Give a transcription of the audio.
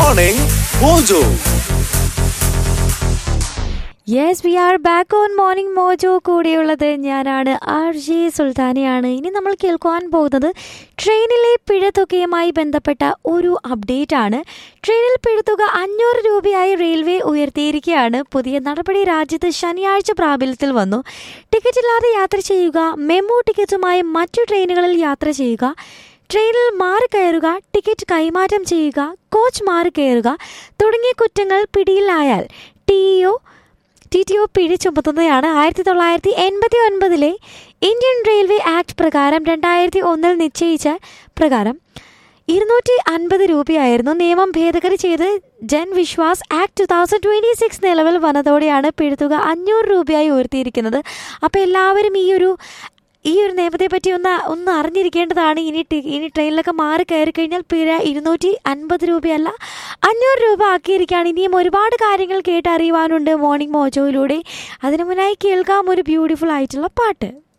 morning Mojo yes we are back on morning Mojo കൂടെയുള്ളത് ഞാനാണ് R J സുൽത്താനയാണ് ഇനി നമ്മൾ കേൾക്കുവാൻ പോകുന്നത് ട്രെയിനിലെ പിഴത്തുകയുമായി ബന്ധപ്പെട്ട ഒരു അപ്ഡേറ്റ് ആണ് ട്രെയിനിൽ പിഴത്തുക അഞ്ഞൂറ് രൂപയായി റെയിൽവേ ഉയർത്തിയിരിക്കുകയാണ് പുതിയ നടപടി രാജ്യത്ത് ശനിയാഴ്ച പ്രാബല്യത്തിൽ വന്നു ടിക്കറ്റ് ഇല്ലാതെ യാത്ര ചെയ്യുക മെമു ടിക്കറ്റുമായി മറ്റു ട്രെയിനുകളിൽ യാത്ര ചെയ്യുക ട്രെയിനിൽ മാറി കയറുക ടിക്കറ്റ് കൈമാറ്റം ചെയ്യുക കോച്ച് മാറി കയറുക തുടങ്ങിയ കുറ്റങ്ങൾ പിടിയിലായാൽ T O T T O പിഴ ചുമത്തുന്നതാണ് ആയിരത്തി തൊള്ളായിരത്തി എൺപത്തി ഒൻപതിലെ ഇന്ത്യൻ റെയിൽവേ ആക്ട് പ്രകാരം രണ്ടായിരത്തി ഒന്നിൽ നിശ്ചയിച്ച പ്രകാരം ഇരുന്നൂറ്റി അൻപത് രൂപയായിരുന്നു നിയമം ഭേദഗതി ചെയ്ത് Jan Vishwas act two thousand twenty six നിലവിൽ വന്നതോടെയാണ് പിഴുതുക അഞ്ഞൂറ് രൂപയായി ഉയർത്തിയിരിക്കുന്നത് അപ്പോൾ എല്ലാവരും ഈ ഒരു ഈ ഒരു നിയമത്തെ പറ്റി ഒന്ന് ഒന്ന് അറിഞ്ഞിരിക്കേണ്ടതാണ് ഇനി ടി- ഇനി ട്രെയിനിലൊക്കെ മാറി കയറി കഴിഞ്ഞാൽ പിഴ ഇരുന്നൂറ്റി അൻപത് രൂപയല്ല അഞ്ഞൂറ് രൂപ ആക്കിയിരിക്കുകയാണ് ഇനിയും ഒരുപാട് കാര്യങ്ങൾ കേട്ടറിയുവാനുണ്ട് മോർണിംഗ് മോജോയിലൂടെ അതിനു മുന്നായി കേൾക്കാം ഒരു ബ്യൂട്ടിഫുൾ ആയിട്ടുള്ള പാട്ട്